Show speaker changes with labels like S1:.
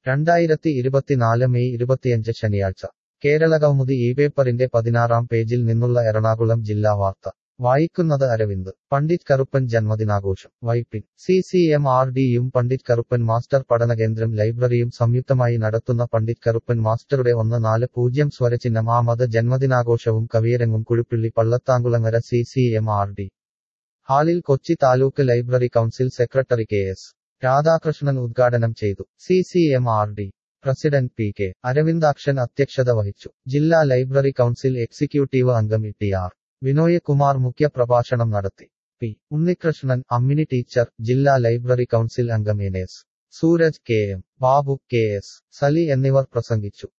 S1: രണ്ടായിരത്തി ഇരുപത്തിനാല് മെയ് ഇരുപത്തിയഞ്ച് ശനിയാഴ്ച കേരളകൗമുദി ഈ പേപ്പറിന്റെ പതിനാറാം പേജിൽ നിന്നുള്ള എറണാകുളം ജില്ലാ വാർത്ത വായിക്കുന്നത് അരവിന്ദ് പണ്ഡിറ്റ് കറുപ്പൻ ജന്മദിനാഘോഷം Vypin C C M R ഡിയും പണ്ഡിറ്റ് കറുപ്പൻ മാസ്റ്റർ പഠനകേന്ദ്രം ലൈബ്രറിയും സംയുക്തമായി നടത്തുന്ന പണ്ഡിറ്റ് കറുപ്പൻ മാസ്റ്ററുടെ ഒന്ന് നാല് പൂജ്യം സ്വരചിഹ്നം ആമത് ജന്മദിനാഘോഷവും കവിയരങ്ങും Kuzhuppilly Pallathamkulangara C C M R D ഹാളിൽ Kochi taluk library council secretary K S Radhakrishnan ഉദ്ഘാടനം ചെയ്തു C C M R D president P K Aravindakshan അധ്യക്ഷത വഹിച്ചു ജില്ലാ ലൈബ്രറി കൗൺസിൽ എക്സിക്യൂട്ടീവ് അംഗം E T R Vinoy Kumar മുഖ്യ പ്രഭാഷണം നടത്തി പി ഉണ്ണികൃഷ്ണൻ അമ്മിനി ടീച്ചർ ജില്ലാ ലൈബ്രറി കൗൺസിൽ അംഗം N S Sooraj K M Babu K S Sali എന്നിവർ പ്രസംഗിച്ചു